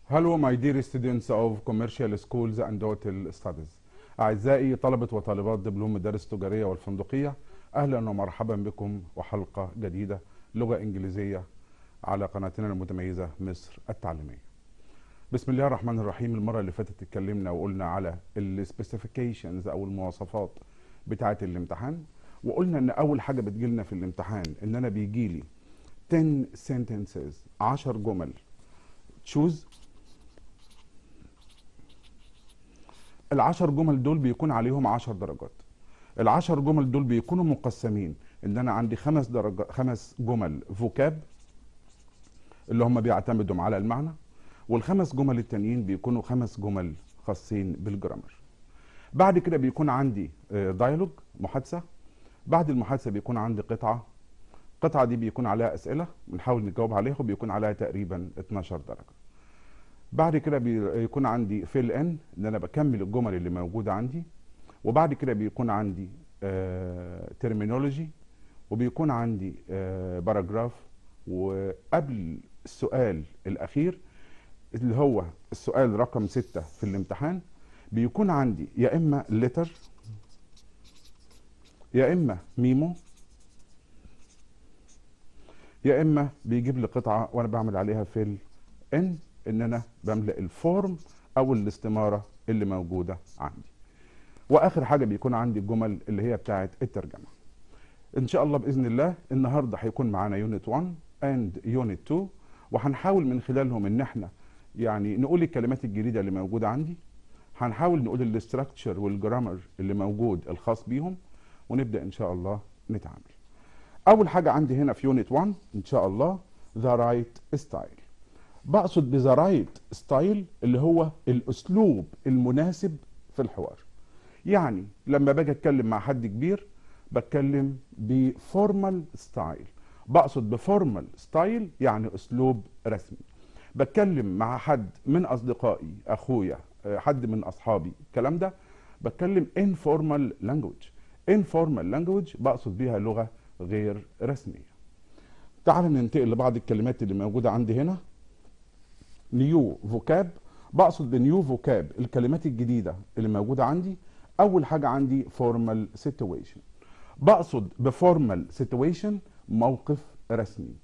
Hello my dear students of commercial schools and hotel studies أعزائي طلبة وطالبات دبلوم مدارس التجارية والفندقية أهلا ومرحبا بكم وحلقة جديدة لغة إنجليزية على قناتنا المتميزة مصر التعليمية بسم الله الرحمن الرحيم المرة اللي فاتت اتكلمنا وقلنا على السبيسيفيكيشنز أو المواصفات بتاعة الامتحان وقلنا إن أول حاجة بتجيلنا في الامتحان إن أنا بيجيلي 10 sentences 10 جمل تشوز العشر جمل دول بيكون عليهم عشر درجات العشر جمل دول بيكونوا مقسمين ان انا عندي خمس درجات خمس جمل فوكاب اللي هم بيعتمدوا على المعنى والخمس جمل التانيين بيكونوا خمس جمل خاصين بالجرامر بعد كده بيكون عندي دايلوج محادثه بعد المحادثه بيكون عندي قطعه القطعه دي بيكون عليها اسئله بنحاول نجاوب عليها وبيكون عليها تقريبا 12 درجه بعد كده بيكون عندي فيل ان ان انا بكمل الجمل اللي موجوده عندي وبعد كده بيكون عندي ترمينولوجي وبيكون عندي باراجراف وقبل السؤال الاخير اللي هو السؤال رقم ستة في الامتحان بيكون عندي يا اما لتر يا اما ميمو يا اما بيجيب لي قطعه وانا بعمل عليها فيل ان ان انا بملأ الفورم او الاستماره اللي موجوده عندي واخر حاجه بيكون عندي الجمل اللي هي بتاعه الترجمه ان شاء الله باذن الله النهارده هيكون معانا يونت 1 اند يونت 2 وهنحاول من خلالهم ان احنا يعني نقول الكلمات الجديده اللي موجوده عندي هنحاول نقول الاستراكشر والجرامر اللي موجود الخاص بيهم ونبدا ان شاء الله نتعامل اول حاجه عندي هنا في يونت 1 ان شاء الله ذا رايت ستايل بقصد بذا رايت ستايل اللي هو الاسلوب المناسب في الحوار يعني لما باجي اتكلم مع حد كبير بتكلم بفورمال ستايل بقصد بفورمال ستايل يعني اسلوب رسمي بتكلم مع حد من اصدقائي اخويا حد من اصحابي الكلام ده بتكلم informal language informal language بقصد بيها لغه غير رسميه تعال ننتقل لبعض الكلمات اللي موجوده عندي هنا نيو فوكاب بقصد بنيو فوكاب الكلمات الجديده اللي موجوده عندي اول حاجه عندي فورمال سيتويشن بقصد بفورمال سيتويشن موقف رسمي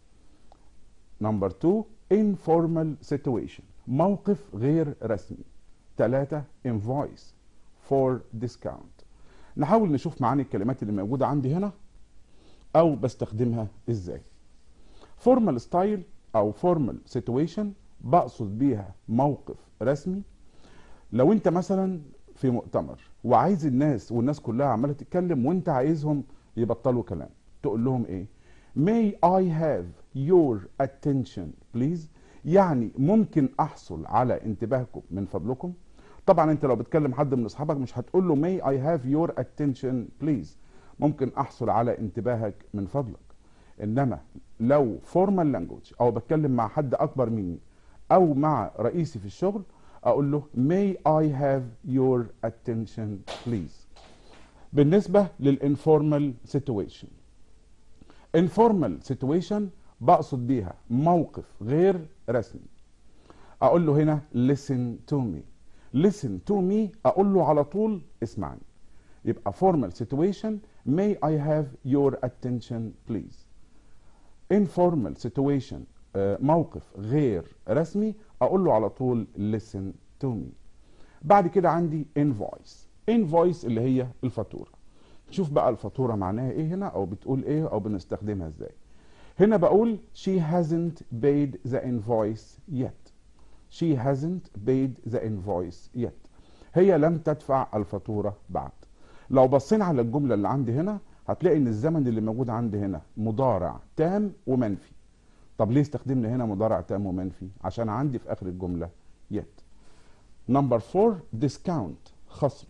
نمبر 2 informal situation موقف غير رسمي ثلاثة invoice for discount نحاول نشوف معاني الكلمات اللي موجودة عندي هنا أو بستخدمها إزاي formal style أو formal situation بقصد بيها موقف رسمي لو انت مثلا في مؤتمر وعايز الناس والناس كلها عماله تتكلم وانت عايزهم يبطلوا كلام تقول لهم ايه may I have your attention please يعني ممكن احصل على انتباهكم من فضلكم طبعا انت لو بتكلم حد من اصحابك مش هتقول له may I have your attention please ممكن احصل على انتباهك من فضلك انما لو formal language او بتكلم مع حد اكبر مني او مع رئيسي في الشغل اقول له may I have your attention please بالنسبة للانفورمال situation informal situation بقصد بيها موقف غير رسمي اقول له هنا listen to me listen to me اقول له على طول اسمعني يبقى formal situation may I have your attention please informal situation موقف غير رسمي اقول له على طول listen to me بعد كده عندي invoice invoice اللي هي الفاتوره نشوف بقى الفاتوره معناها ايه هنا او بتقول ايه او بنستخدمها ازاي هنا بقول she hasn't paid the invoice yet she hasn't paid the invoice yet هي لم تدفع الفاتوره بعد لو بصينا على الجمله اللي عندي هنا هتلاقي ان الزمن اللي موجود عندي هنا مضارع تام ومنفي طب ليه استخدمنا هنا مضارع تام ومنفي عشان عندي في اخر الجمله yet نمبر 4 discount خصم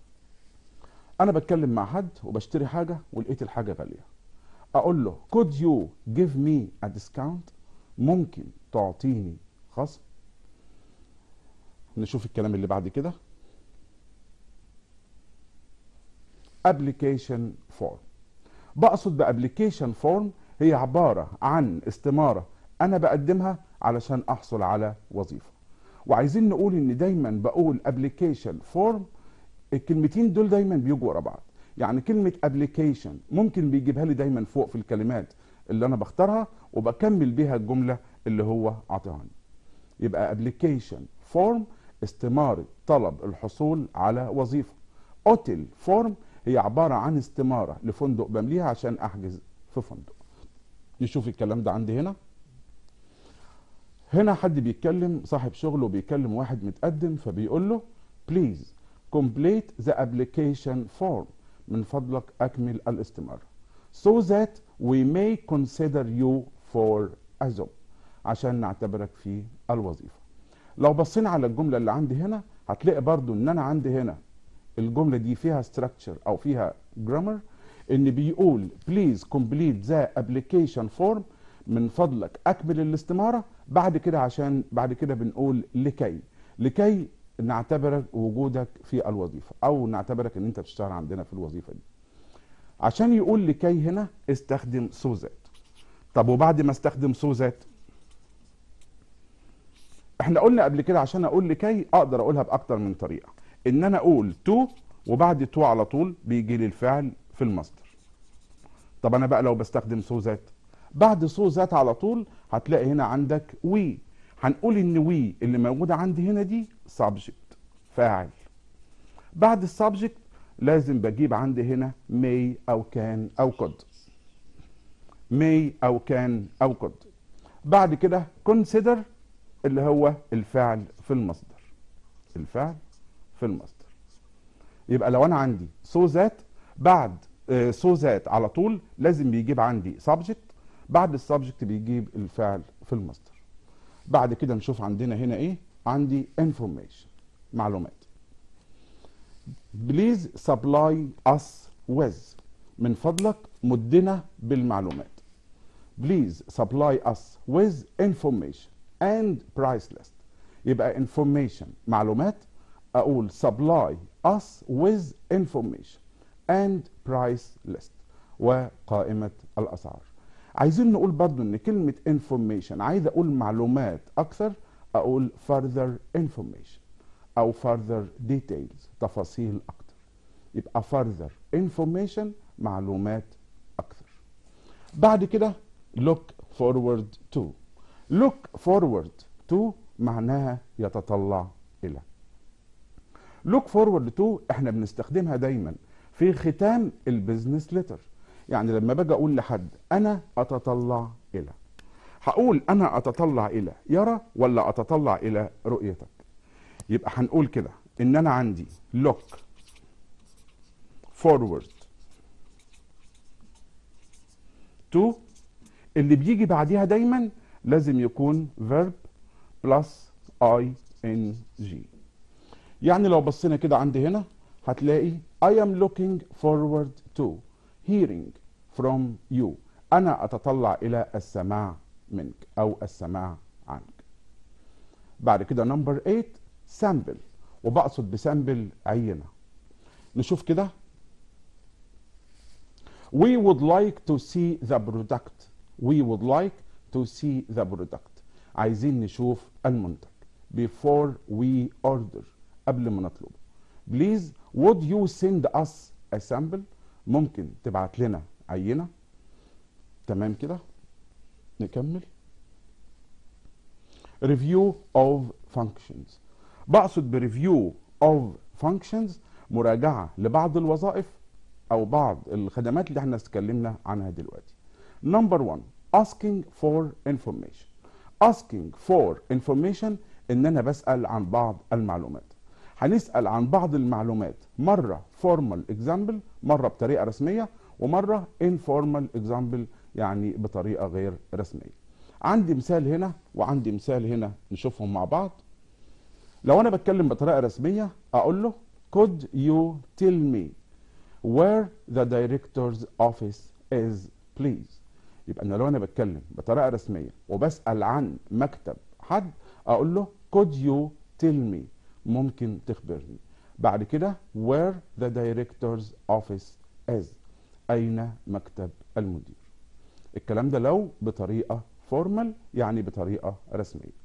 انا بتكلم مع حد وبشتري حاجه ولقيت الحاجه غاليه اقول له could you give me a discount ممكن تعطيني خصم نشوف الكلام اللي بعد كده application form بقصد بابليكيشن فورم هي عباره عن استماره انا بقدمها علشان احصل على وظيفه وعايزين نقول ان دايما بقول ابلكيشن فورم الكلمتين دول دايما بيجوا ورا بعض يعني كلمه ابلكيشن ممكن بيجيبها لي دايما فوق في الكلمات اللي انا بختارها وبكمل بيها الجمله اللي هو عطيهاني يبقى ابلكيشن فورم استماره طلب الحصول على وظيفه اوتيل فورم هي عباره عن استماره لفندق بمليها عشان احجز في فندق نشوف الكلام ده عندي هنا هنا حد بيتكلم صاحب شغل وبيكلم واحد متقدم فبيقول له بليز complete the application form من فضلك اكمل الاستماره so that we may consider you for a job عشان نعتبرك في الوظيفه لو بصينا على الجمله اللي عندي هنا هتلاقي برضو ان انا عندي هنا الجمله دي فيها structure او فيها grammar ان بيقول please complete the application form من فضلك اكمل الاستماره بعد كده عشان بعد كده بنقول لكي لكي نعتبرك وجودك في الوظيفه او نعتبرك ان انت بتشتغل عندنا في الوظيفه دي عشان يقول لكي هنا استخدم سو ذات طب وبعد ما استخدم سو ذات احنا قلنا قبل كده عشان اقول لكي اقدر اقولها باكتر من طريقه ان انا اقول تو وبعد تو على طول بيجي لي الفعل في المصدر طب انا بقى لو بستخدم سو ذات بعد سو ذات على طول هتلاقي هنا عندك وي هنقول ان وي اللي موجوده عندي هنا دي سبجكت فاعل بعد السبجكت لازم بجيب عندي هنا may او كان او could may او كان او could بعد كده consider اللي هو الفعل في المصدر الفعل في المصدر يبقى لو انا عندي so that بعد آه، so that على طول لازم بيجيب عندي subject بعد السبجكت بيجيب الفعل في المصدر بعد كده نشوف عندنا هنا ايه عندي information معلومات بليز سبلاي اس with من فضلك مدنا بالمعلومات بليز سبلاي اس with information and price list يبقى information معلومات اقول supply us with information and price list وقائمة الاسعار عايزين نقول برضو ان كلمة information عايز اقول معلومات اكثر اقول further information او further details تفاصيل اكتر يبقى further information معلومات اكثر بعد كده look forward to look forward to معناها يتطلع الى look forward to احنا بنستخدمها دايما في ختام البيزنس ليتر يعني لما باجي اقول لحد انا اتطلع الى هقول انا اتطلع الى يرى ولا اتطلع الى رؤيتك يبقى هنقول كده ان انا عندي look forward to اللي بيجي بعديها دايما لازم يكون verb plus ing يعني لو بصينا كده عندي هنا هتلاقي I am looking forward to hearing from you أنا أتطلع إلى السماع منك أو السماع عنك بعد كده نمبر 8 سامبل وبقصد بسامبل عينة نشوف كده We would like to see the product We would like to see the product عايزين نشوف المنتج before we order قبل ما نطلبه Please would you send us a sample ممكن تبعت لنا عينة تمام كده نكمل review of functions بقصد بريفيو of functions مراجعة لبعض الوظائف أو بعض الخدمات اللي احنا اتكلمنا عنها دلوقتي number one asking for information asking for information ان انا بسأل عن بعض المعلومات هنسأل عن بعض المعلومات مرة formal example مرة بطريقة رسمية ومرة informal example يعني بطريقة غير رسمية عندي مثال هنا وعندي مثال هنا نشوفهم مع بعض لو انا بتكلم بطريقة رسمية اقول له could you tell me where the director's office is please يبقى انا لو انا بتكلم بطريقة رسمية وبسأل عن مكتب حد اقول له could you tell me ممكن تخبرني بعد كده where the director's office is أين مكتب المدير الكلام ده لو بطريقة فورمال يعني بطريقة رسمية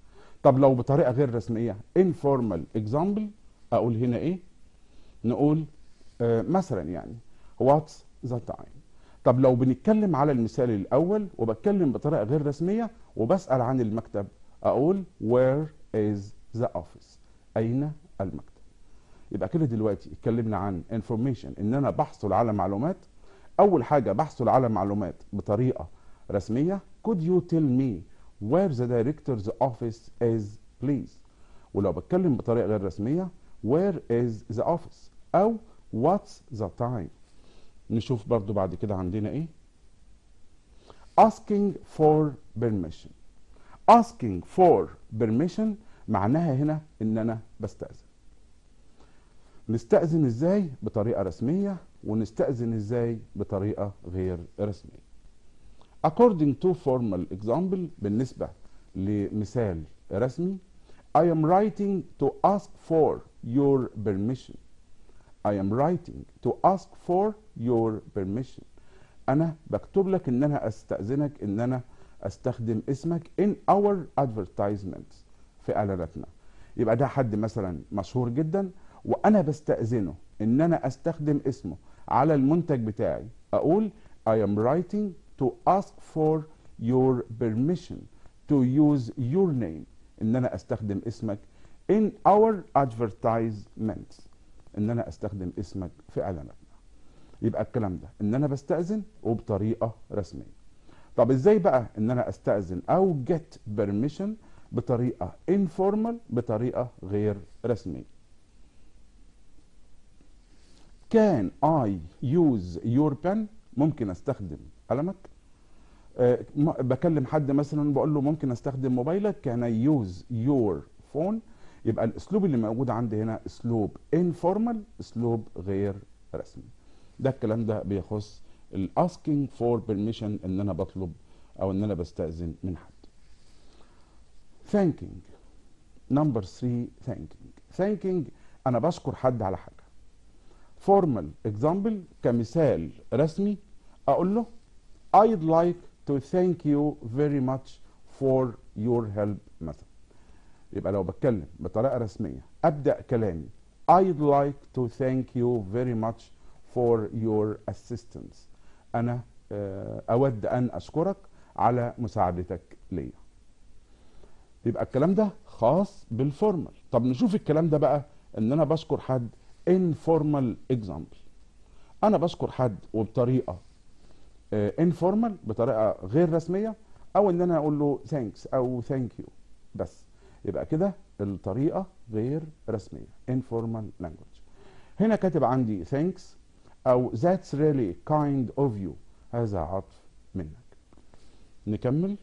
طب لو بطريقه غير رسميه informal example اقول هنا ايه نقول آه مثلا يعني what's the time طب لو بنتكلم على المثال الاول وبتكلم بطريقه غير رسميه وبسال عن المكتب اقول where is the office اين المكتب يبقى كده دلوقتي اتكلمنا عن information ان انا بحصل على معلومات اول حاجه بحصل على معلومات بطريقه رسميه could you tell me where the director's office is please ولو بتكلم بطريقه غير رسميه where is the office او what's the time نشوف برضو بعد كده عندنا ايه asking for permission asking for permission معناها هنا ان انا بستأذن نستأذن ازاي بطريقة رسمية ونستأذن ازاي بطريقة غير رسمية according to formal example بالنسبة لمثال رسمي I am writing to ask for your permission I am writing to ask for your permission أنا بكتب لك إن أنا أستأذنك إن أنا أستخدم اسمك in our advertisements في إعلاناتنا يبقى ده حد مثلا مشهور جدا وأنا بستأذنه إن أنا أستخدم اسمه على المنتج بتاعي أقول I am writing to ask for your permission to use your name إن أنا أستخدم اسمك in our advertisements ان انا استخدم اسمك في اعلاناتنا يبقى الكلام ده ان انا بستاذن وبطريقه رسميه طب ازاي بقى ان انا استاذن او get permission بطريقه informal بطريقه غير رسميه can I use your pen ممكن استخدم قلمك أه بكلم حد مثلا بقول له ممكن استخدم موبايلك can I use your phone يبقى الاسلوب اللي موجود عندي هنا اسلوب informal اسلوب غير رسمي ده الكلام ده بيخص الاسكينج فور بيرميشن ان انا بطلب او ان انا بستاذن من حد thanking number 3 thanking thanking انا بشكر حد على حاجه formal example كمثال رسمي اقول له I'd like to thank you very much for your help مثلا يبقى لو بتكلم بطريقه رسميه ابدا كلامي I'd like to thank you very much for your assistance انا اود ان اشكرك على مساعدتك ليا يبقى الكلام ده خاص بالفورمال طب نشوف الكلام ده بقى ان انا بشكر حد informal example انا بشكر حد وبطريقه informal بطريقه غير رسميه او ان انا اقول له thanks او thank you بس يبقى كده الطريقه غير رسميه informal language هنا كاتب عندي thanks او that's really kind of you هذا عطف منك نكمل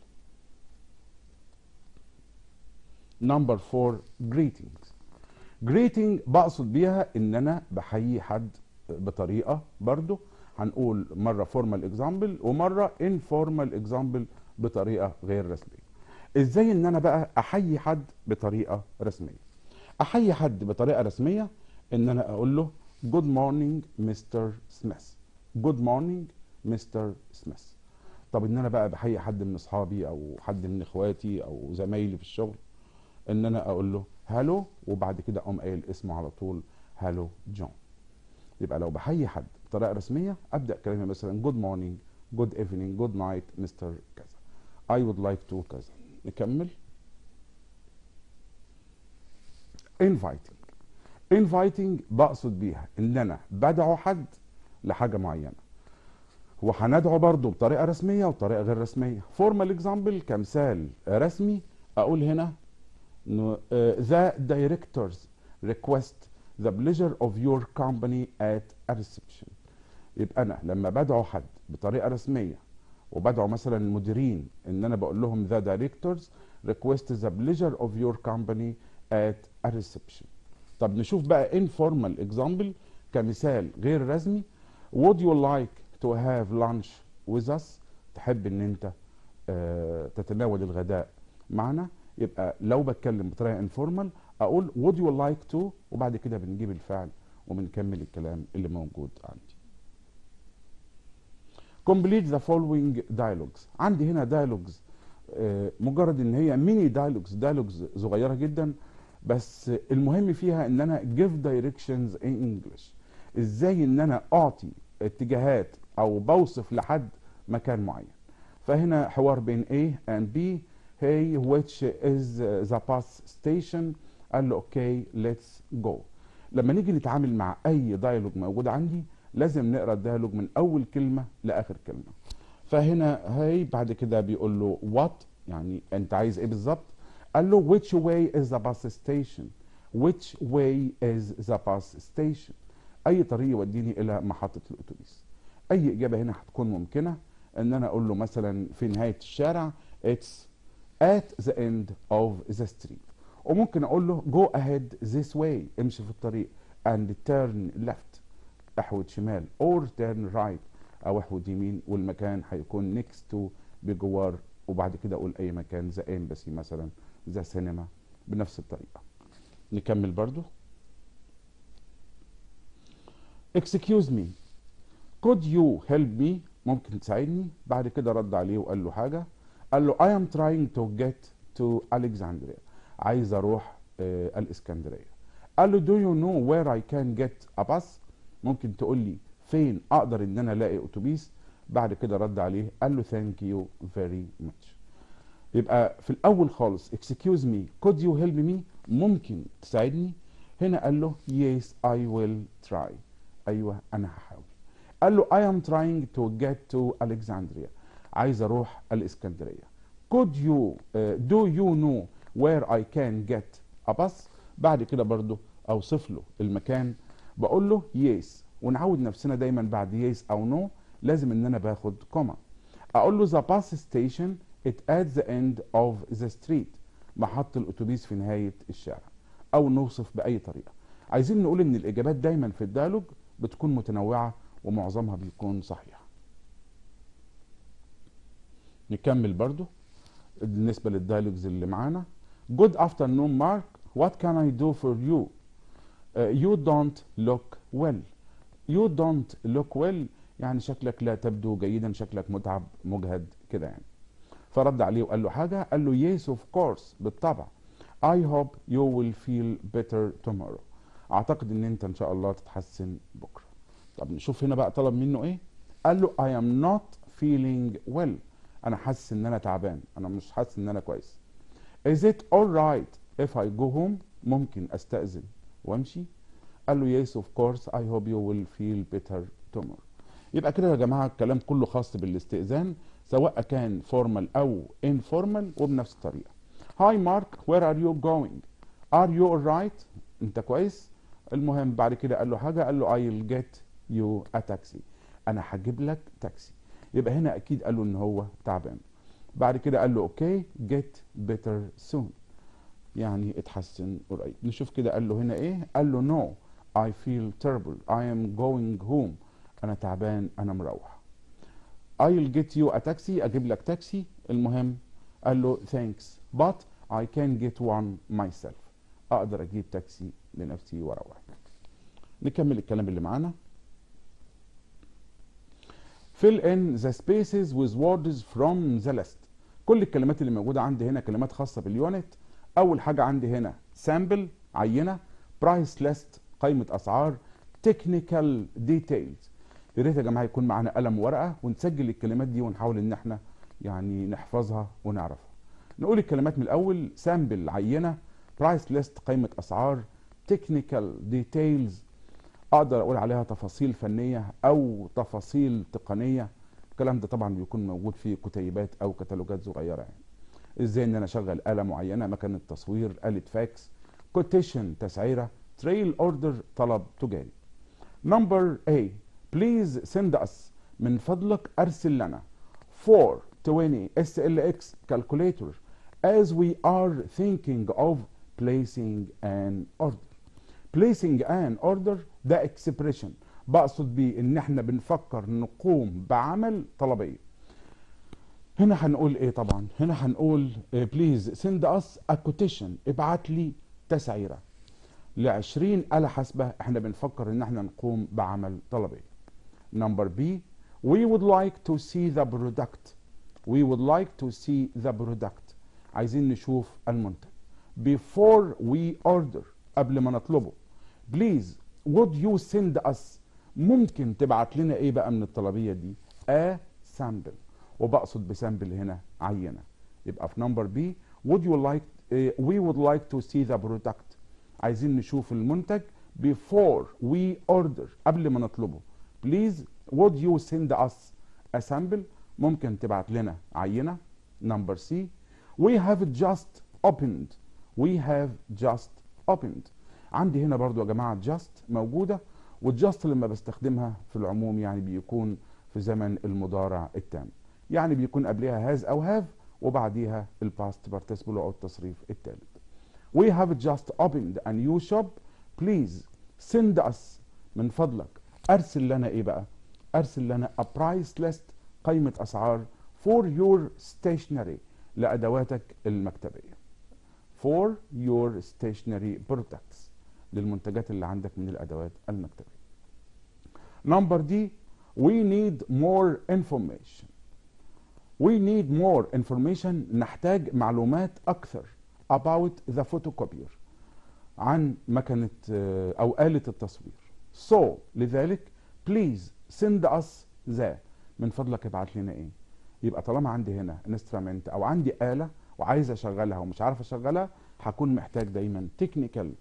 نمبر 4 greetings greeting بقصد بيها ان انا بحيي حد بطريقه برضو هنقول مره formal example ومره informal example بطريقه غير رسميه ازاي ان انا بقى احيي حد بطريقه رسميه احيي حد بطريقه رسميه ان انا اقول له جود مورنينج مستر سميث جود مورنينج مستر سميث طب ان انا بقى بحيي حد من اصحابي او حد من اخواتي او زمايلي في الشغل ان انا اقول له هالو وبعد كده اقوم قايل اسمه على طول هالو جون يبقى لو بحيي حد بطريقه رسميه ابدا كلامي مثلا جود مورنينج جود ايفنينج جود نايت مستر كذا اي وود لايك تو كذا نكمل inviting inviting بقصد بيها ان انا بدعو حد لحاجه معينه وهندعو برضه بطريقه رسميه وطريقه غير رسميه فورمال اكزامبل كمثال رسمي اقول هنا the directors request the pleasure of your company at a reception يبقى انا لما بدعو حد بطريقه رسميه وبدعو مثلا المديرين ان انا بقول لهم the directors request the pleasure of your company at a reception طب نشوف بقى informal example كمثال غير رسمي would you like to have lunch with us تحب ان انت آه تتناول الغداء معنا يبقى لو بتكلم بطريقه informal اقول would you like to وبعد كده بنجيب الفعل وبنكمل الكلام اللي موجود عندي complete the following dialogues عندي هنا dialogues آه، مجرد ان هي ميني دايلوجز دايلوجز صغيره جدا بس المهم فيها ان انا give directions in English ازاي ان انا اعطي اتجاهات او بوصف لحد مكان معين فهنا حوار بين A and B hey which is the bus station قال له اوكي let's go لما نيجي نتعامل مع اي دايلوج موجود عندي لازم نقرا الديالوج من اول كلمه لاخر كلمه فهنا هي بعد كده بيقول له what يعني انت عايز ايه بالظبط قال له which way is the bus station which way is the bus station اي طريق يوديني الى محطه الاتوبيس اي اجابه هنا هتكون ممكنه ان انا اقول له مثلا في نهايه الشارع it's at the end of the street وممكن اقول له go ahead this way امشي في الطريق and turn left احود شمال or turn right او احود يمين والمكان هيكون next to بجوار وبعد كده اقول اي مكان ذا embassy مثلا ذا سينما بنفس الطريقه نكمل برضو excuse me could you help me ممكن تساعدني بعد كده رد عليه وقال له حاجه قال له I am trying to get to Alexandria عايز اروح آه الاسكندريه قال له do you know where I can get a bus ممكن تقول لي فين اقدر ان انا الاقي اتوبيس بعد كده رد عليه قال له thank you very much يبقى في الاول خالص excuse me could you help me ممكن تساعدني هنا قال له yes I will try ايوه انا هحاول قال له I am trying to get to Alexandria عايز اروح الاسكندريه could you uh, do you know where I can get a bus بعد كده برضو اوصف له المكان بقول له yes ونعود نفسنا دايما بعد yes او no لازم ان انا باخد كوما اقول له the bus station it at the end of the street محط الاتوبيس في نهايه الشارع او نوصف باي طريقه عايزين نقول ان الاجابات دايما في الديالوج بتكون متنوعه ومعظمها بيكون صحيح نكمل برضو بالنسبه للديالوجز اللي معانا good afternoon Mark what can I do for you uh, you don't look well you don't look well يعني شكلك لا تبدو جيدا شكلك متعب مجهد كده يعني فرد عليه وقال له حاجه قال له yes of course بالطبع I hope you will feel better tomorrow اعتقد ان انت ان شاء الله تتحسن بكره طب نشوف هنا بقى طلب منه ايه قال له I am not feeling well انا حاسس ان انا تعبان انا مش حاسس ان انا كويس is it alright if I go home ممكن استأذن وامشي قال له yes of course I hope you will feel better tomorrow يبقى كده يا جماعه الكلام كله خاص بالاستئذان سواء كان فورمال او informal وبنفس الطريقه هاي مارك where are you going are you alright انت كويس المهم بعد كده قال له حاجه قال له I'll get you a taxi انا هجيب لك تاكسي يبقى هنا اكيد قال له ان هو تعبان بعد كده قال له اوكي get better soon يعني اتحسن قريب نشوف كده قال له هنا ايه قال له no I feel terrible I am going home انا تعبان انا مروح I'll get you a taxi اجيب لك تاكسي المهم قال له thanks but I can get one myself اقدر اجيب تاكسي لنفسي واروح نكمل الكلام اللي معانا fill in the spaces with words from the list كل الكلمات اللي موجوده عندي هنا كلمات خاصه باليونت اول حاجه عندي هنا sample عينه price list قائمه اسعار technical details يا ريت يا جماعه يكون معانا قلم وورقه ونسجل الكلمات دي ونحاول ان احنا يعني نحفظها ونعرفها نقول الكلمات من الاول سامبل عينه برايس ليست قائمه اسعار تكنيكال ديتيلز اقدر اقول عليها تفاصيل فنيه او تفاصيل تقنيه الكلام ده طبعا بيكون موجود في كتيبات او كتالوجات صغيره يعني ازاي ان انا اشغل اله معينه مكان التصوير اله فاكس كوتيشن تسعيره تريل اوردر طلب تجاري نمبر A بليز سند اس من فضلك ارسل لنا 420 SLX calculator as we are thinking of placing an order placing an order ده expression بقصد بيه ان احنا بنفكر نقوم بعمل طلبيه هنا هنقول ايه طبعا هنا هنقول بليز سند اس a quotation ابعت لي تسعيره ل 20 آلة حاسبة احنا بنفكر ان احنا نقوم بعمل طلبية. نمبر بي we would like to see the product we would like to see the product عايزين نشوف المنتج before we order قبل ما نطلبه please would you send us ممكن تبعت لنا ايه بقى من الطلبيه دي a sample وبقصد بسامبل هنا عينه يبقى في نمبر بي would you like uh, we would like to see the product عايزين نشوف المنتج before we order قبل ما نطلبه please would you send us a sample ممكن تبعت لنا عينه نمبر سي we have just opened we have just opened عندي هنا برضو يا جماعه just موجوده والجاست لما بستخدمها في العموم يعني بيكون في زمن المضارع التام يعني بيكون قبلها هاز او هاف وبعديها الباست participle او التصريف الثالث we have just opened a new shop please send us من فضلك ارسل لنا ايه بقى ارسل لنا a price list قائمة اسعار for your stationery لادواتك المكتبية for your stationery products للمنتجات اللي عندك من الادوات المكتبية نمبر دي we need more information we need more information نحتاج معلومات اكثر about the photocopier عن مكنة آه، او آلة التصوير so لذلك please send us the من فضلك ابعت لنا ايه يبقى طالما عندي هنا انسترومنت او عندي آلة وعايز اشغلها ومش عارف اشغلها هكون محتاج دايما تكنيكال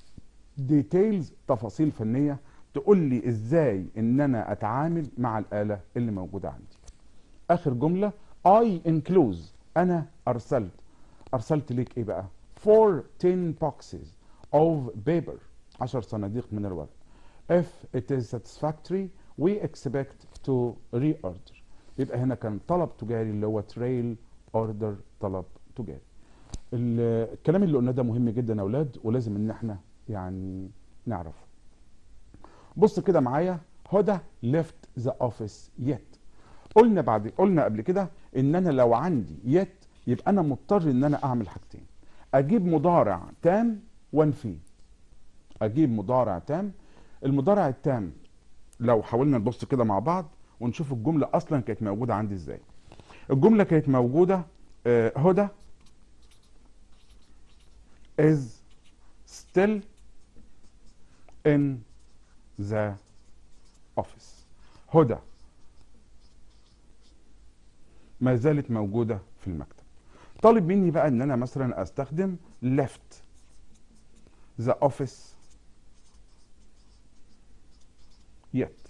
ديتيلز تفاصيل فنيه تقول لي ازاي ان انا اتعامل مع الاله اللي موجوده عندي اخر جمله I enclose انا ارسلت ارسلت ليك ايه بقى 14 boxes of paper 10 صناديق من الورق if it is satisfactory we expect to reorder يبقى هنا كان طلب تجاري اللي هو trail order طلب تجاري ال- الكلام اللي قلناه ده مهم جدا يا اولاد ولازم ان احنا يعني نعرفه بص كده معايا هدى left the office yet قلنا بعد قلنا قبل كده ان انا لو عندي yet يبقى انا مضطر ان انا اعمل حاجتين اجيب مضارع تام وانفيه اجيب مضارع تام المضارع التام لو حاولنا نبص كده مع بعض ونشوف الجمله اصلا كانت موجوده عندي ازاي الجمله كانت موجوده آه، هدى is still in the office هدى ما زالت موجودة في المكتب طالب مني بقى ان انا مثلا استخدم left the office yet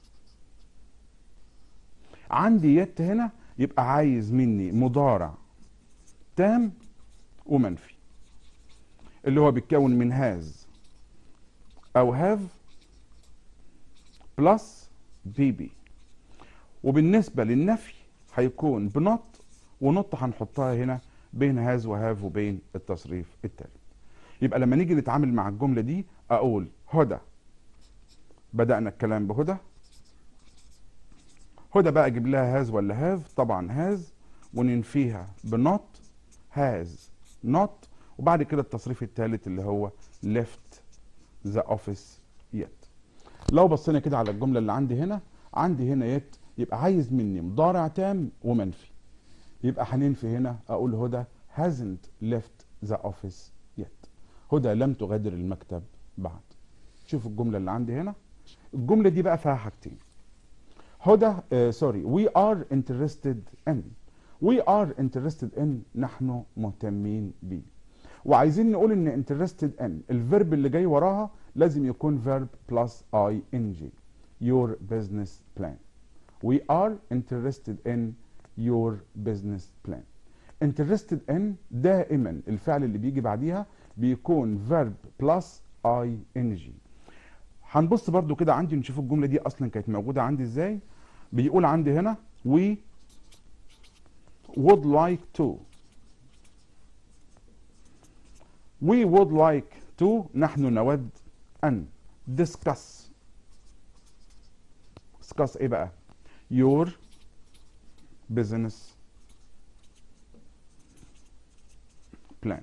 عندي yet هنا يبقى عايز مني مضارع تام ومنفي اللي هو بيتكون من هاز او هاف بلس بي بي وبالنسبه للنفي هيكون بنط ونط هنحطها هنا بين هاز وهاف وبين التصريف التالت يبقى لما نيجي نتعامل مع الجمله دي اقول هدى بدانا الكلام بهدى هدى بقى اجيب لها هاز ولا هاف طبعا هاز وننفيها بنوت هاز نوت وبعد كده التصريف الثالث اللي هو left the office yet لو بصينا كده على الجمله اللي عندي هنا عندي هنا yet يبقى عايز مني مضارع تام ومنفي يبقى هننفي هنا اقول هدى hasn't left the office yet هدى لم تغادر المكتب بعد شوف الجمله اللي عندي هنا الجمله دي بقى فيها حاجتين هدى سوري we are interested in we are interested in نحن مهتمين بيه وعايزين نقول ان interested in الفيرب اللي جاي وراها لازم يكون verb plus ing your business plan we are interested in your business plan interested in دائما الفعل اللي بيجي بعديها بيكون verb plus ing هنبص برضو كده عندي نشوف الجملة دي أصلا كانت موجودة عندي إزاي بيقول عندي هنا we would like to we would like to نحن نود أن discuss discuss إيه بقى your business plan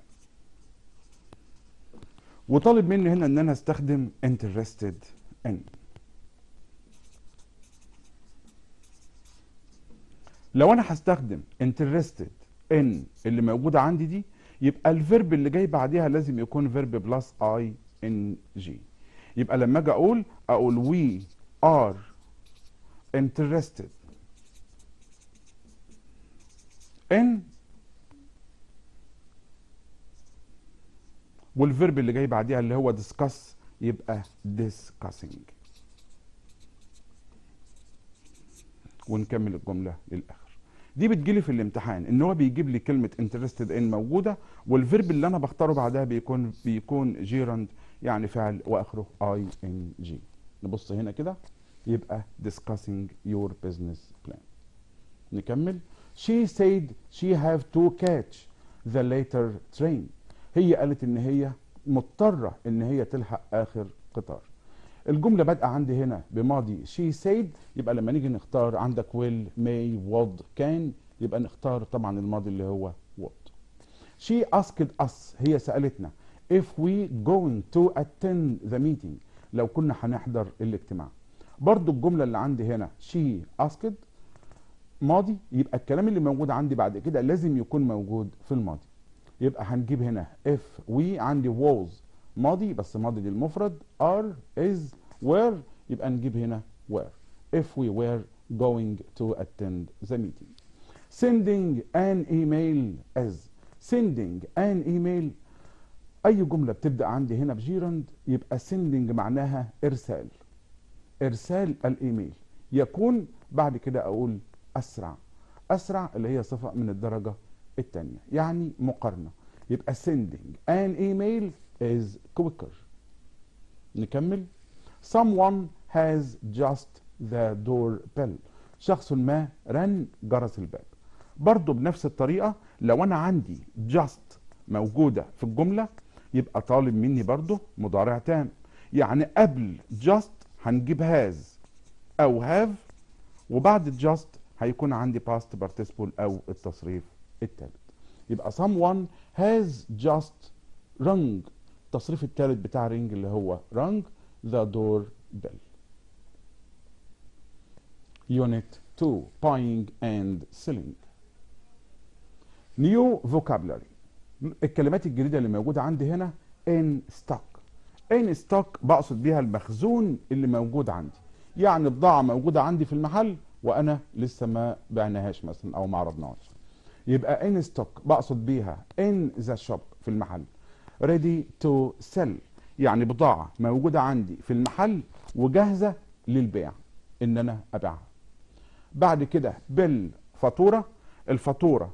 وطالب مني هنا ان انا استخدم interested in لو انا هستخدم interested in اللي موجوده عندي دي يبقى الفيرب اللي جاي بعديها لازم يكون فيرب بلس اي ان جي يبقى لما اجي اقول اقول we are interested in والفيرب اللي جاي بعديها اللي هو discuss يبقى discussing ونكمل الجمله للاخر دي بتجيلي في الامتحان ان هو بيجيب لي كلمه interested in موجوده والفيرب اللي انا بختاره بعدها بيكون بيكون جيرند يعني فعل واخره اي ان جي نبص هنا كده يبقى discussing your business plan نكمل she said she have to catch the later train هي قالت ان هي مضطرة ان هي تلحق اخر قطار الجملة بادئة عندي هنا بماضي she said يبقى لما نيجي نختار عندك will may would can يبقى نختار طبعا الماضي اللي هو would she asked us هي سألتنا if we going to attend the meeting لو كنا هنحضر الاجتماع برضو الجملة اللي عندي هنا she asked ماضي يبقى الكلام اللي موجود عندي بعد كده لازم يكون موجود في الماضي يبقى هنجيب هنا if we عندي was ماضي بس ماضي للمفرد are is were يبقى نجيب هنا were if we were going to attend the meeting sending an email as sending an email اي جمله بتبدا عندي هنا بجيرند يبقى sending معناها ارسال ارسال الايميل يكون بعد كده اقول اسرع اسرع اللي هي صفه من الدرجه الثانيه يعني مقارنه يبقى sending an email is quicker نكمل someone has just the door bell شخص ما رن جرس الباب برضو بنفس الطريقة لو أنا عندي just موجودة في الجملة يبقى طالب مني برضو مضارع تام يعني قبل just هنجيب has أو have وبعد just هيكون عندي past participle أو التصريف الثالث يبقى someone has just rung التصريف الثالث بتاع ring اللي هو rung the door bell Unit 2 Buying and Selling New Vocabulary الكلمات الجديدة اللي موجودة عندي هنا in stock in stock بقصد بيها المخزون اللي موجود عندي يعني بضاعة موجودة عندي في المحل وأنا لسه ما بعناهاش مثلا أو ما عرضناهاش يبقى in stock بقصد بيها in the shop في المحل ready to sell يعني بضاعة موجودة عندي في المحل وجاهزة للبيع ان انا ابيعها بعد كده bill فاتورة الفاتورة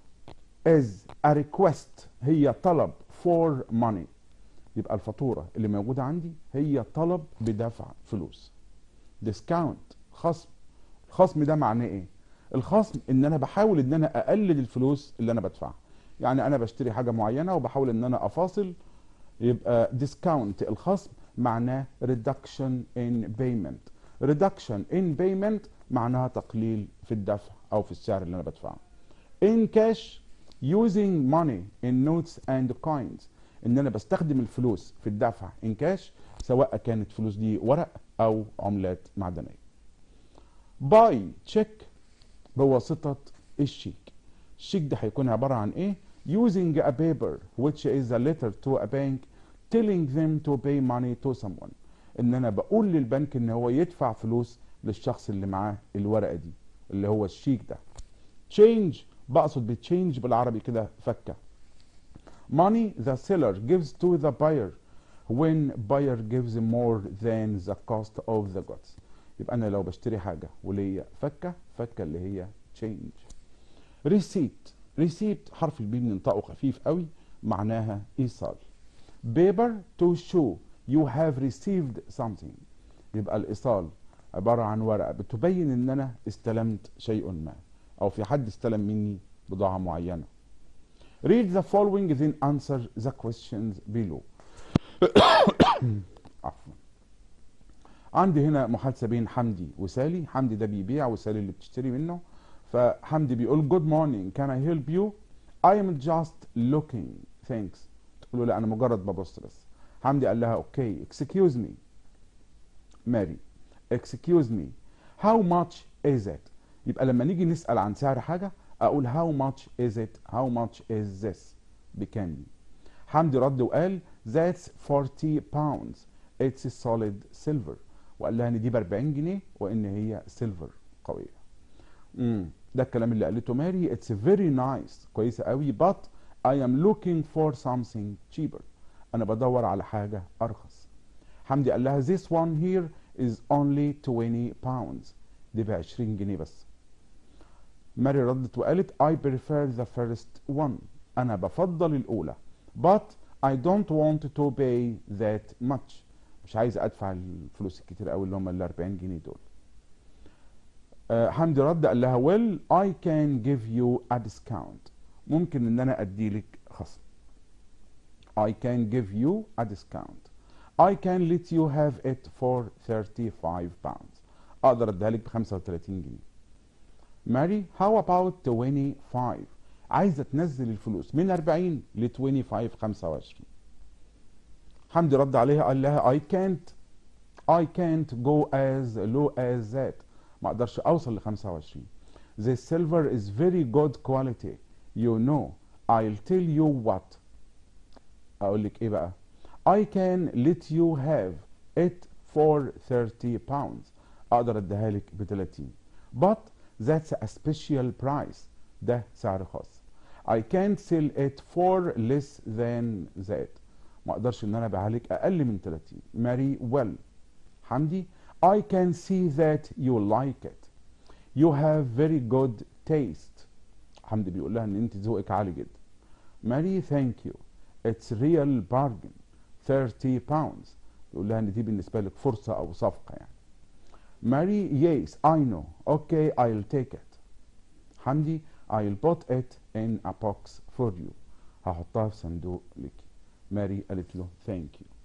is a request هي طلب for money يبقى الفاتورة اللي موجودة عندي هي طلب بدفع فلوس discount خصم الخصم ده معناه ايه الخصم ان انا بحاول ان انا اقلل الفلوس اللي انا بدفعها يعني انا بشتري حاجة معينة وبحاول ان انا افاصل يبقى discount الخصم معناه reduction in payment reduction in payment معناها تقليل في الدفع او في السعر اللي انا بدفعه in cash using money in notes and coins ان انا بستخدم الفلوس في الدفع in cash سواء كانت فلوس دي ورق او عملات معدنيه buy check بواسطه الشيك الشيك ده هيكون عباره عن ايه using a paper which is a letter to a bank telling them to pay money to someone ان انا بقول للبنك ان هو يدفع فلوس للشخص اللي معاه الورقه دي اللي هو الشيك ده change بقصد بتشينج بالعربي كده فكه money the seller gives to the buyer when buyer gives more than the cost of the goods يبقى انا لو بشتري حاجه وليا فكه فكه اللي هي change receipt receipt حرف البي بننطقه خفيف قوي معناها ايصال paper to show you have received something يبقى الايصال عباره عن ورقه بتبين ان انا استلمت شيء ما او في حد استلم مني بضاعه معينه read the following then answer the questions below عفوا عندي هنا محادثه بين حمدي وسالي حمدي ده بيبيع وسالي اللي بتشتري منه فحمدي بيقول good morning can I help you I am just looking thanks تقول له لا انا مجرد ببص بس حمدي قال لها اوكي excuse me ماري excuse me how much is it يبقى لما نيجي نسأل عن سعر حاجة أقول how much is it how much is this بكام دي حمدي رد وقال that's 40 pounds it's solid silver وقال لها ان دي ب 40 جنيه وان هي سيلفر قويه امم ده الكلام اللي قالته ماري it's very nice كويسه قوي but I am looking for something cheaper انا بدور على حاجه ارخص حمدي قال لها this one here is only 20 pounds دي ب 20 جنيه بس ماري ردت وقالت I prefer the first one انا بفضل الاولى but I don't want to pay that much مش عايز ادفع الفلوس الكتير قوي اللي هم ال 40 جنيه دول آه حمدي رد قال لها well I can give you a discount ممكن ان انا ادي لك خصم I can give you a discount I can let you have it for 35 pounds اقدر اديها لك ب 35 جنيه ماري how about 25 عايزه تنزل الفلوس من 40 ل 25 25 حمدي رد عليها قال لها I can't I can't go as low as that ما اقدرش اوصل ل 25 This silver is very good quality you know I'll tell you what اقول لك ايه بقى I can let you have it for 30 pounds اقدر اديها لك ب 30 but that's a special price ده سعر خاص I can't sell it for less than that ما اقدرش ان انا ابيعها لك اقل من 30 ماري ويل حمدي I can see that you like it you have very good taste حمدي بيقول لها ان انت ذوقك عالي جدا ماري thank you it's real bargain 30 pounds يقول لها ان دي بالنسبه لك فرصه او صفقه يعني ماري yes I know okay I'll take it حمدي I'll put it in a box for you هحطها في صندوق لك ماري قالت له thank you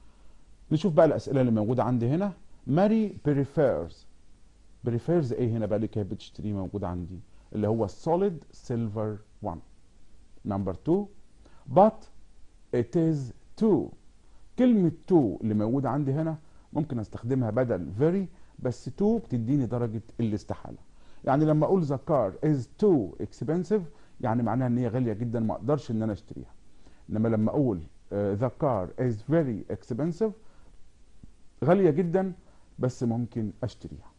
نشوف بقى الأسئلة اللي موجودة عندي هنا ماري prefers prefers ايه هنا بقى اللي كانت بتشتريه موجود عندي اللي هو solid silver one number two but it is two كلمة two اللي موجودة عندي هنا ممكن استخدمها بدل very بس two بتديني درجة الاستحالة يعني لما اقول the car is too expensive يعني معناها ان هي غالية جدا ما اقدرش ان انا اشتريها انما لما اقول uh, the car is very expensive غالية جدا بس ممكن اشتريها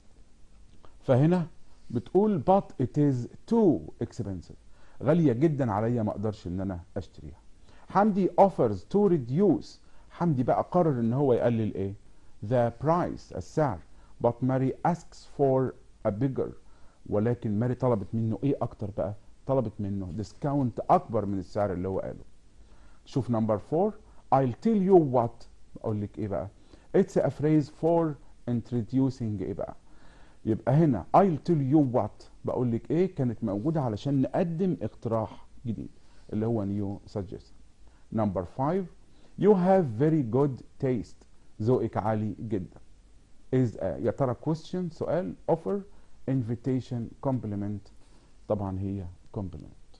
فهنا بتقول but it is too expensive غالية جدا عليا ما اقدرش ان انا اشتريها حمدي offers to reduce حمدي بقى قرر ان هو يقلل ايه the price السعر but Mary asks for a bigger ولكن ماري طلبت منه ايه اكتر بقى طلبت منه ديسكاونت اكبر من السعر اللي هو قاله شوف نمبر 4 I'll tell you what اقول لك ايه بقى it's a phrase for introducing ايه بقى يبقى هنا I'll tell you what بقول لك ايه كانت موجودة علشان نقدم اقتراح جديد اللي هو new suggestion number 5 you have very good taste ذوقك عالي جدا is a يا ترى question سؤال offer invitation compliment طبعا هي compliment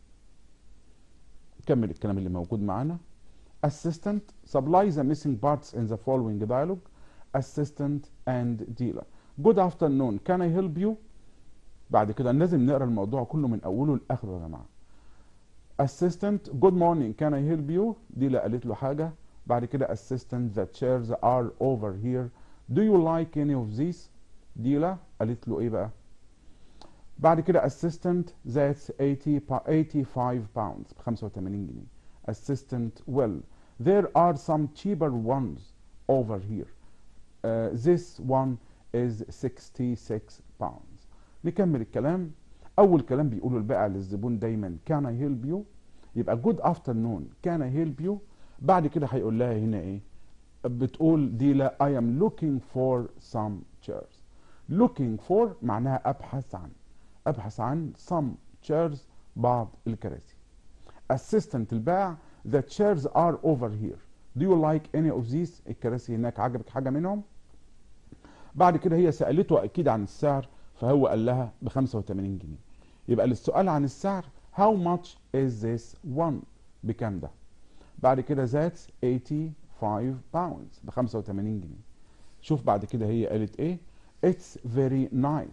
كمل الكلام اللي موجود معانا assistant supply the missing parts in the following dialogue assistant and dealer good afternoon can I help you بعد كده لازم نقرا الموضوع كله من اوله لاخره يا جماعه assistant good morning can I help you ديلا قالت له حاجه بعد كده assistant the chairs are over here do you like any of these ديلا قالت له ايه بقى بعد كده assistant that's 80 85 pounds ب 85 جنيه assistant well there are some cheaper ones over here uh, this one is 66 pounds نكمل الكلام اول كلام بيقوله البائع للزبون دايما can I help you يبقى good afternoon can I help you بعد كده هيقول لها هنا ايه بتقول ديلا I am looking for some chairs looking for معناها ابحث عن ابحث عن some chairs بعض الكراسي assistant البائع the chairs are over here do you like any of these الكراسي هناك عجبك حاجه منهم بعد كده هي سالته اكيد عن السعر فهو قال لها ب 85 جنيه يبقى للسؤال عن السعر how much is this one بكام ده بعد كده that's 85 pounds ب 85 جنيه شوف بعد كده هي قالت ايه it's very nice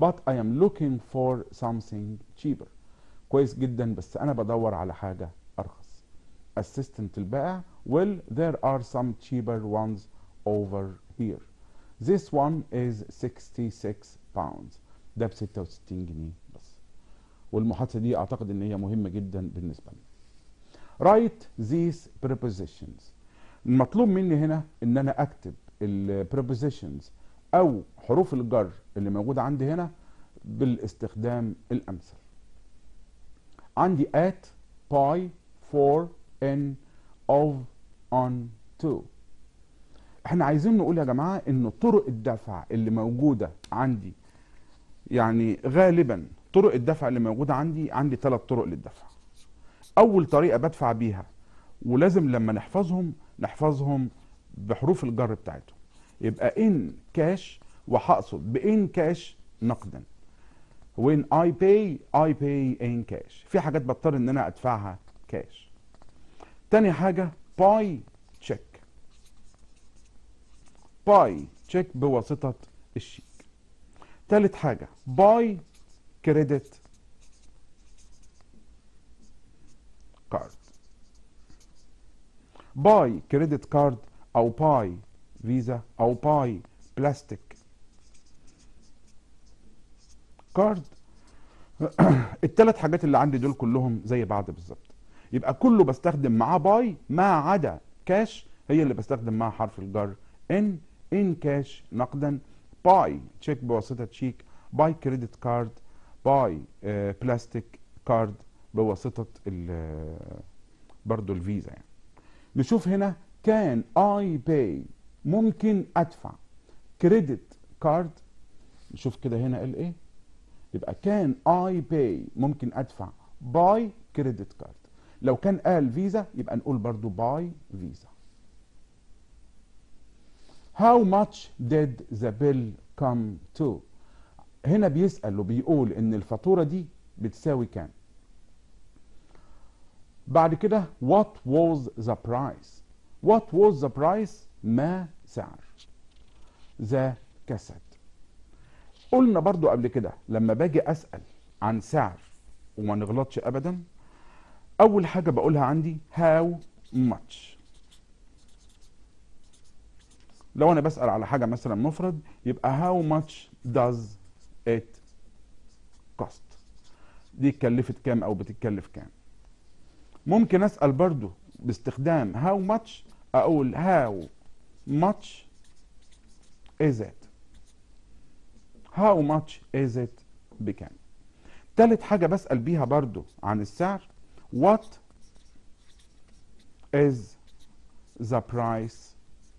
but I am looking for something cheaper كويس جدا بس انا بدور على حاجة ارخص assistant البائع well there are some cheaper ones over here this one is 66 pounds ده ب 66 جنيه بس والمحادثة دي اعتقد ان هي مهمة جدا بالنسبة لنا write these prepositions المطلوب مني هنا ان انا اكتب ال prepositions او حروف الجر اللي موجودة عندي هنا بالاستخدام الامثل عندي at by for in of on to احنا عايزين نقول يا جماعة ان طرق الدفع اللي موجودة عندي يعني غالبا طرق الدفع اللي موجودة عندي عندي ثلاث طرق للدفع اول طريقة بدفع بيها ولازم لما نحفظهم نحفظهم بحروف الجر بتاعتهم يبقى ان كاش وهقصد بان كاش نقدا when I pay I pay in cash في حاجات بضطر ان انا ادفعها كاش تاني حاجة باي تشيك باي تشيك بواسطة الشيك تالت حاجة باي كريدت كارد باي كريدت كارد او باي فيزا او باي بلاستيك كارد الثلاث حاجات اللي عندي دول كلهم زي بعض بالظبط يبقى كله بستخدم معاه باي ما عدا كاش هي اللي بستخدم معاها حرف الجر ان ان كاش نقدا باي تشيك بواسطه شيك باي كريدت كارد باي بلاستيك كارد بواسطه ال برضو الفيزا يعني نشوف هنا كان اي باي ممكن ادفع كريدت كارد نشوف كده هنا قال ايه يبقى كان اي باي ممكن ادفع باي كريدت كارد لو كان قال فيزا يبقى نقول برضو باي فيزا How much did the bill come to هنا بيسأل وبيقول ان الفاتورة دي بتساوي كام بعد كده what was the price what was the price ما سعر the cassette قلنا برضو قبل كده لما باجي اسال عن سعر وما نغلطش ابدا اول حاجه بقولها عندي how much لو انا بسال على حاجه مثلا مفرد يبقى how much does it cost دي اتكلفت كام او بتتكلف كام ممكن اسال برضو باستخدام how much اقول how much is it how much is it بكام تالت حاجة بسأل بيها برضو عن السعر what is the price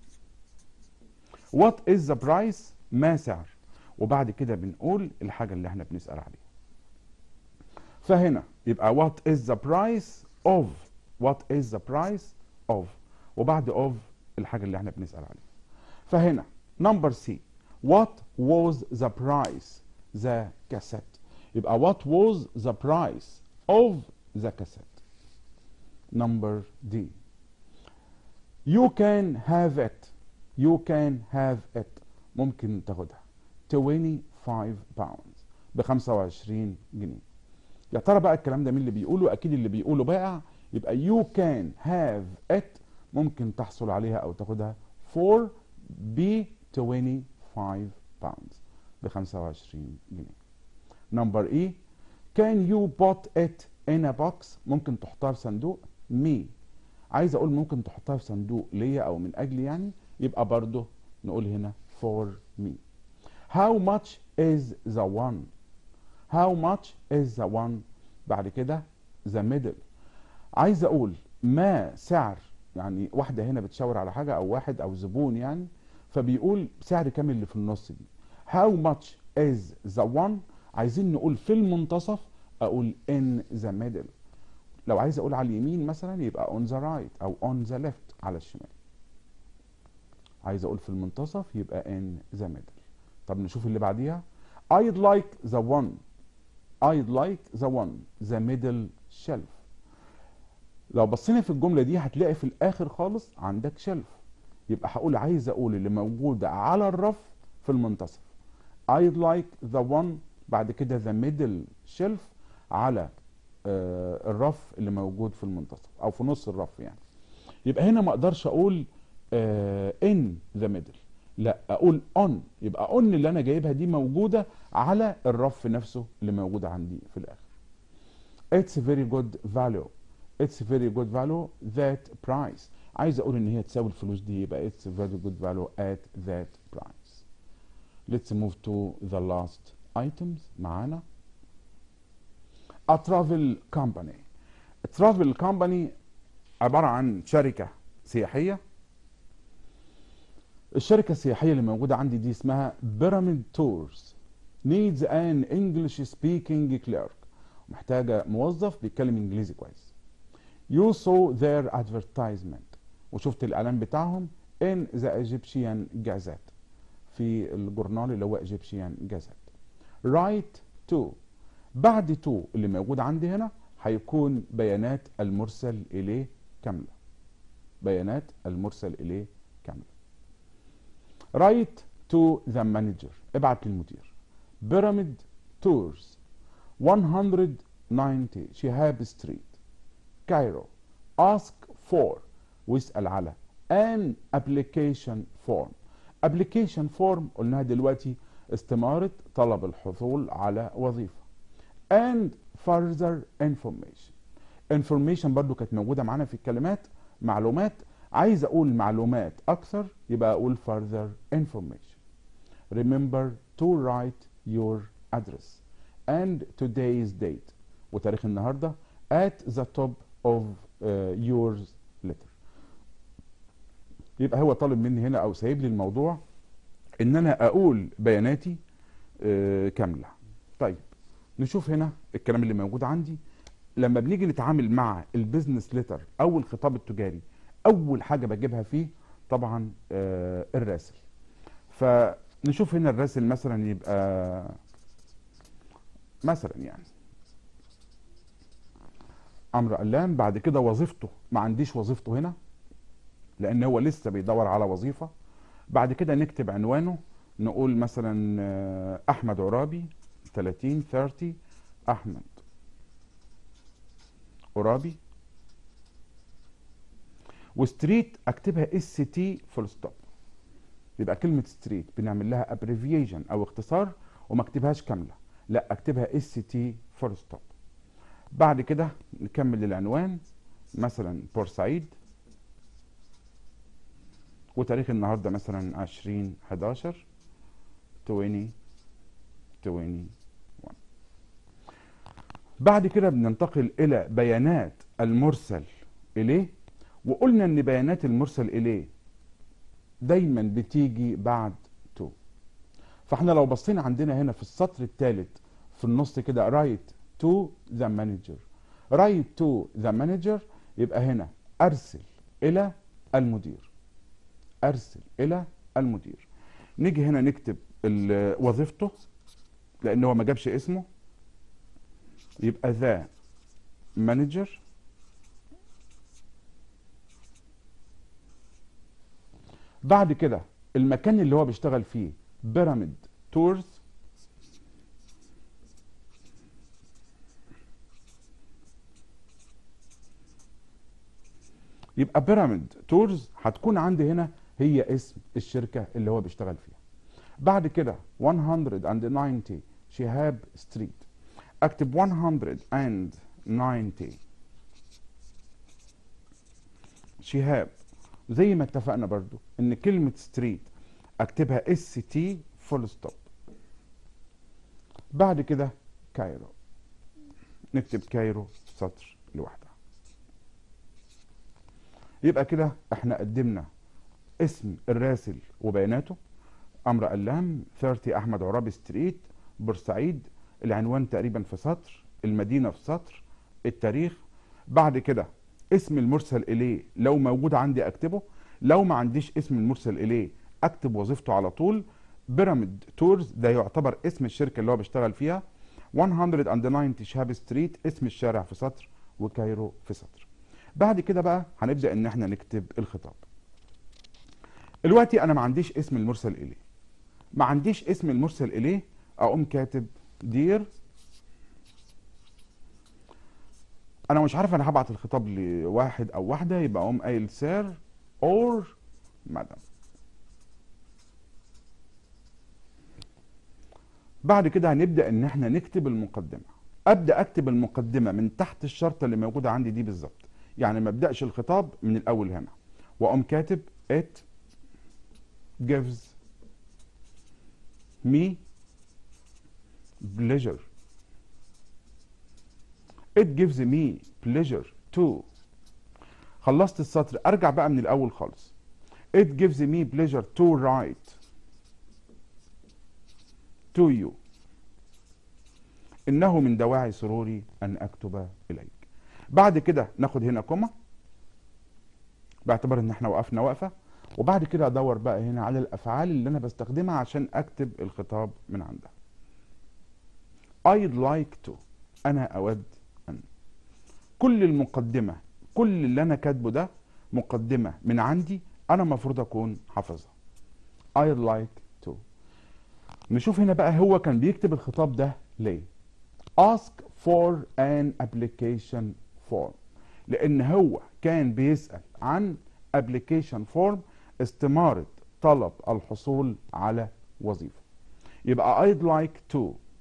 what is the price ما سعر وبعد كده بنقول الحاجة اللي احنا بنسأل عليها فهنا يبقى what is the price of what is the price of وبعد of الحاجة اللي احنا بنسأل عليها فهنا number C what was the price the cassette يبقى what was the price of the cassette number D you can have it you can have it ممكن تاخدها 25 pounds ب 25 جنيه يا ترى بقى الكلام ده مين اللي بيقوله اكيد اللي بيقوله بائع يبقى you can have it ممكن تحصل عليها او تاخدها for ب 25 pounds ب 25 جنيه نمبر اي can you put it in a box ممكن تحطها في صندوق me عايز اقول ممكن تحطها في صندوق ليا او من اجلي يعني يبقى برضه نقول هنا for me how much is the one how much is the one بعد كده the middle عايز اقول ما سعر يعني واحدة هنا بتشاور على حاجة او واحد او زبون يعني فبيقول سعر كام اللي في النص دي how much is the one عايزين نقول في المنتصف اقول in the middle لو عايز اقول على اليمين مثلا يبقى on the right او on the left على الشمال عايز اقول في المنتصف يبقى in the middle طب نشوف اللي بعديها I'd like the one I'd like the one the middle shelf لو بصينا في الجملة دي هتلاقي في الآخر خالص عندك شلف يبقى هقول عايز أقول اللي موجودة على الرف في المنتصف I'd like the one بعد كده ذا ميدل شيلف على آه، الرف اللي موجود في المنتصف او في نص الرف يعني يبقى هنا ما اقدرش اقول ان ذا ميدل لا اقول اون يبقى اون اللي انا جايبها دي موجوده على الرف نفسه اللي موجود عندي في الاخر it's very good value it's very good value that price عايز اقول ان هي تساوي الفلوس دي يبقى it's very good value at that price let's move to the last items معانا a travel company a travel company عبارة عن شركة سياحية الشركة السياحية اللي موجودة عندي دي اسمها بيراميد تورز needs an English speaking clerk محتاجة موظف بيتكلم انجليزي كويس you saw their advertisement وشفت الاعلان بتاعهم in the Egyptian Gazette في الجورنال اللي هو Egyptian Gazette write to بعد to اللي موجود عندي هنا هيكون بيانات المرسل اليه كاملة بيانات المرسل اليه كاملة write to the manager ابعت للمدير بيراميد تورز 190 شهاب ستريت كايرو ask for واسأل على an application form application form قلناها دلوقتي استمارة طلب الحصول على وظيفة and further information information برضو كانت موجودة معانا في الكلمات معلومات عايز اقول معلومات اكثر يبقى اقول further information remember to write your address and today's date وتاريخ النهارده at the top of uh, your letter يبقى هو طالب مني هنا او سايب لي الموضوع ان انا اقول بياناتي آه، كامله طيب نشوف هنا الكلام اللي موجود عندي لما بنيجي نتعامل مع البيزنس ليتر او الخطاب التجاري اول حاجه بجيبها فيه طبعا آه، الراسل فنشوف هنا الراسل مثلا يبقى مثلا يعني عمرو قلان بعد كده وظيفته ما عنديش وظيفته هنا لان هو لسه بيدور على وظيفه بعد كده نكتب عنوانه نقول مثلا آه، احمد عرابي 30 30 احمد عرابي وستريت اكتبها اس تي فول ستوب يبقى كلمه ستريت بنعمل لها ابريفيشن او اختصار وما اكتبهاش كامله لا اكتبها اس تي فول ستوب بعد كده نكمل العنوان مثلا بورسعيد وتاريخ النهارده مثلا 20 11 20 21 بعد كده بننتقل الى بيانات المرسل اليه وقلنا ان بيانات المرسل اليه دايما بتيجي بعد تو فاحنا لو بصينا عندنا هنا في السطر الثالث في النص كده رايت تو ذا مانجر رايت تو ذا مانجر يبقى هنا ارسل الى المدير ارسل الى المدير نيجي هنا نكتب ال- وظيفته لان هو ما جابش اسمه يبقى ذا مانجر بعد كده المكان اللي هو بيشتغل فيه بيراميد تورز يبقى بيراميد تورز هتكون عندي هنا هي اسم الشركة اللي هو بيشتغل فيها بعد كده 190 شهاب ستريت اكتب 190 شهاب زي ما اتفقنا برضو ان كلمة ستريت اكتبها اس تي فول ستوب بعد كده كايرو نكتب كايرو سطر لوحدها يبقى كده احنا قدمنا اسم الراسل وبياناته امر قلام 30 احمد عرابي ستريت بورسعيد العنوان تقريبا في سطر المدينه في سطر التاريخ بعد كده اسم المرسل اليه لو موجود عندي اكتبه لو ما عنديش اسم المرسل اليه اكتب وظيفته على طول بيراميد تورز ده يعتبر اسم الشركه اللي هو بيشتغل فيها 190 شهاب ستريت اسم الشارع في سطر وكايرو في سطر بعد كده بقى هنبدا ان احنا نكتب الخطاب دلوقتي انا ما عنديش اسم المرسل اليه ما عنديش اسم المرسل اليه اقوم كاتب دير انا مش عارف انا هبعت الخطاب لواحد او واحده يبقى اقوم قايل سير اور مدام بعد كده هنبدا ان احنا نكتب المقدمه ابدا اكتب المقدمه من تحت الشرطه اللي موجوده عندي دي بالظبط يعني ما ابداش الخطاب من الاول هنا واقوم كاتب it gives me pleasure it gives me pleasure to خلصت السطر ارجع بقى من الاول خالص it gives me pleasure to write to you انه من دواعي سروري ان اكتب اليك بعد كده ناخد هنا كوما باعتبار ان احنا وقفنا وقفه وبعد كده ادور بقى هنا على الافعال اللي انا بستخدمها عشان اكتب الخطاب من عندها I'd like to انا اود ان كل المقدمه كل اللي انا كاتبه ده مقدمه من عندي انا المفروض اكون حافظها I'd like to نشوف هنا بقى هو كان بيكتب الخطاب ده ليه ask for an application form لان هو كان بيسأل عن application form استمارة طلب الحصول على وظيفة يبقى I'd like to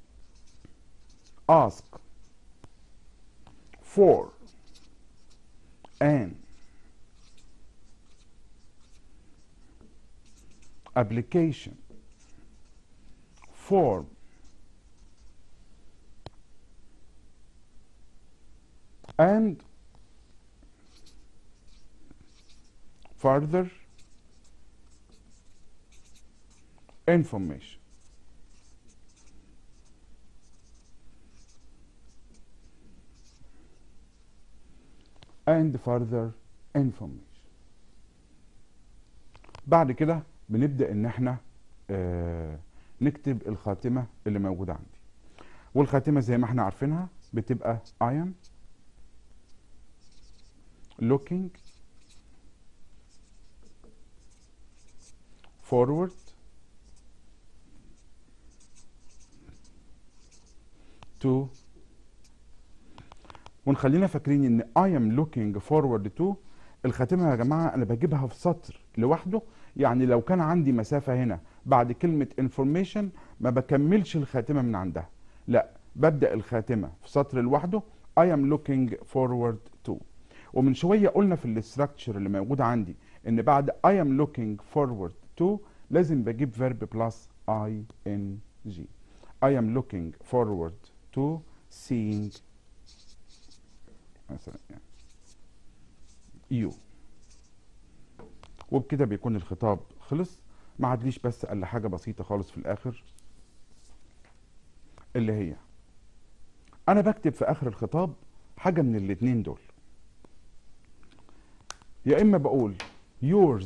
ask for an application form and further information and further information بعد كده بنبدأ ان احنا آه نكتب الخاتمة اللي موجودة عندي والخاتمة زي ما احنا عارفينها بتبقى I am looking forward to ونخلينا فاكرين ان I am looking forward to الخاتمة يا جماعة انا بجيبها في سطر لوحده يعني لو كان عندي مسافة هنا بعد كلمة information ما بكملش الخاتمة من عندها لا ببدأ الخاتمة في سطر لوحده I am looking forward to ومن شوية قلنا في الاستراكشر اللي موجود عندي ان بعد I am looking forward to لازم بجيب verb plus ing I am looking forward to seeing مثلا يعني you وبكده بيكون الخطاب خلص ما عادليش بس الا حاجه بسيطه خالص في الاخر اللي هي انا بكتب في اخر الخطاب حاجه من الاتنين دول يا اما بقول yours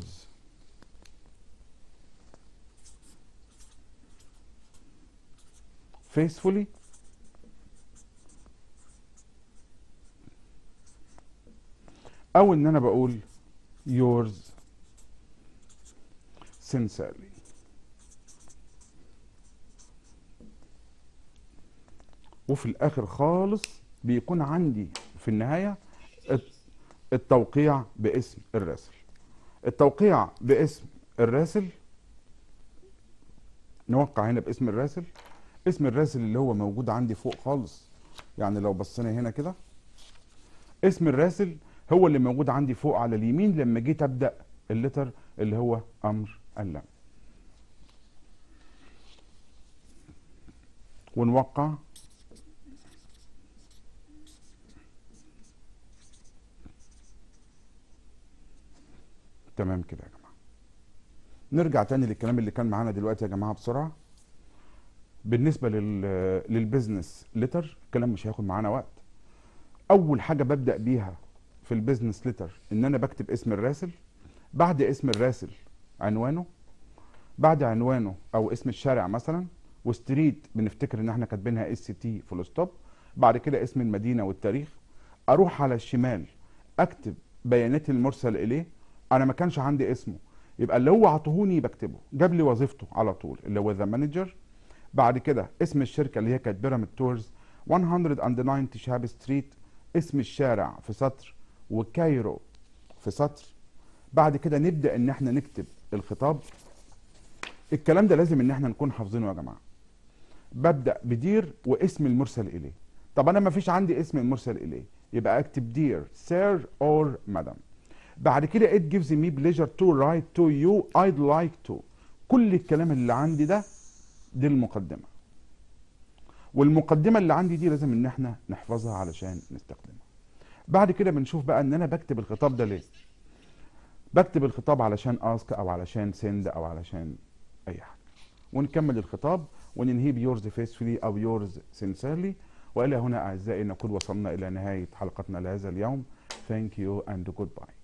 faithfully او ان انا بقول yours sincerely وفي الاخر خالص بيكون عندي في النهايه التوقيع باسم الراسل التوقيع باسم الراسل نوقع هنا باسم الراسل اسم الراسل اللي هو موجود عندي فوق خالص يعني لو بصينا هنا كده اسم الراسل هو اللي موجود عندي فوق على اليمين لما جيت ابدا اللتر اللي هو امر اللام ونوقع تمام كده يا جماعه نرجع تاني للكلام اللي كان معانا دلوقتي يا جماعه بسرعه بالنسبه لل للبيزنس ليتر الكلام مش هياخد معانا وقت اول حاجه ببدا بيها في البيزنس ليتر ان انا بكتب اسم الراسل بعد اسم الراسل عنوانه بعد عنوانه او اسم الشارع مثلا وستريت بنفتكر ان احنا كاتبينها اس تي فول ستوب بعد كده اسم المدينه والتاريخ اروح على الشمال اكتب بيانات المرسل اليه انا ما كانش عندي اسمه يبقى اللي هو عطهوني بكتبه جاب لي وظيفته على طول اللي هو ذا مانجر بعد كده اسم الشركه اللي هي كانت بيراميد تورز 190 شهاب ستريت اسم الشارع في سطر وكايرو في سطر بعد كده نبدا ان احنا نكتب الخطاب الكلام ده لازم ان احنا نكون حافظينه يا جماعه ببدا بدير واسم المرسل اليه طب انا ما فيش عندي اسم المرسل اليه يبقى اكتب دير سير اور مدام بعد كده it gives me pleasure to write to you I'd like to كل الكلام اللي عندي ده دي المقدمة والمقدمة اللي عندي دي لازم ان احنا نحفظها علشان نستخدمها بعد كده بنشوف بقى ان انا بكتب الخطاب ده ليه بكتب الخطاب علشان ask او علشان send او علشان اي حاجة ونكمل الخطاب وننهيه بيورز فيسفلي او يورز sincerely والى هنا اعزائي نكون وصلنا الى نهاية حلقتنا لهذا اليوم Thank you and goodbye